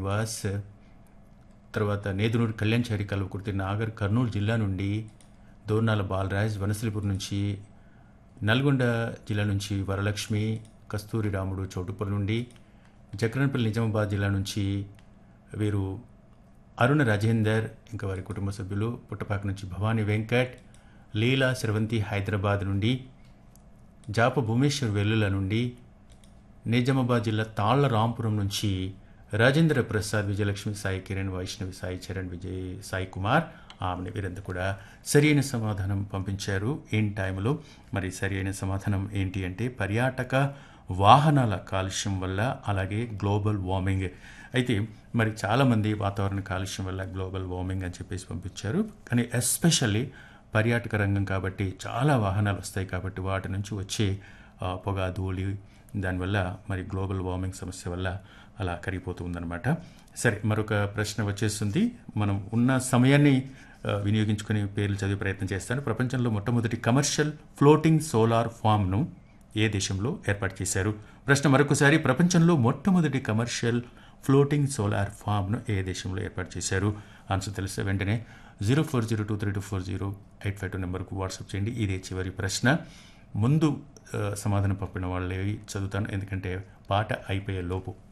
శ్రీనివాస్ తర్వాత నేదునూరు కళ్యాణ్చారి కల్వకుర్తి నాగర్ కర్నూలు జిల్లా నుండి దోర్నాల బాలరాజ్ వనసలిపురం నుంచి నల్గొండ జిల్లా నుంచి వరలక్ష్మి కస్తూరి రాముడు చౌటుప్పల్ నుండి జక్రన్పల్లి నిజామాబాద్ జిల్లా నుంచి వీరు అరుణ రాజేందర్ ఇంకా వారి కుటుంబ సభ్యులు పుట్టపాక నుంచి భవానీ వెంకట్ లీలా స్రవంతి హైదరాబాద్ నుండి జాప భూమేశ్వర్ వెల్లుల నుండి నిజామాబాద్ జిల్లా తాళ్ల రాంపురం నుంచి రాజేంద్ర ప్రసాద్ విజయలక్ష్మి సాయి కిరణ్ వైష్ణవి సాయి చరణ్ విజయ్ సాయి కుమార్ ఆమెను వీరంతా కూడా సరైన సమాధానం పంపించారు ఇన్ టైంలో మరి సరైన సమాధానం ఏంటి అంటే పర్యాటక వాహనాల కాలుష్యం వల్ల అలాగే గ్లోబల్ వార్మింగ్ అయితే మరి చాలామంది వాతావరణ కాలుష్యం వల్ల గ్లోబల్ వార్మింగ్ అని చెప్పేసి పంపించారు కానీ ఎస్పెషల్లీ పర్యాటక రంగం కాబట్టి చాలా వాహనాలు వస్తాయి కాబట్టి వాటి నుంచి వచ్చే ఆ, పొగ ధూళి దానివల్ల మరి గ్లోబల్ వార్మింగ్ సమస్య వల్ల అలా కరిగిపోతూ ఉందన్నమాట సరే మరొక ప్రశ్న వచ్చేస్తుంది మనం ఉన్న సమయాన్ని ఆ, వినియోగించుకుని పేర్లు చదివే ప్రయత్నం చేస్తాను ప్రపంచంలో మొట్టమొదటి కమర్షియల్ ఫ్లోటింగ్ సోలార్ ఫామ్ను ఏ దేశంలో ఏర్పాటు చేశారు ప్రశ్న మరొకసారి ప్రపంచంలో మొట్టమొదటి కమర్షియల్ ఫ్లోటింగ్ సోలార్ ఫామ్ను ఏ దేశంలో ఏర్పాటు చేశారు ఆన్సర్ తెలిస్తే వెంటనే zero four zero two three two four zero eight five two నెంబర్కు వాట్సాప్ చేయండి ఇదే చివరి ప్రశ్న ముందు ఆ, సమాధానం పంపిన వాళ్ళే చదువుతాను ఎందుకంటే పాట అయిపోయే లోపు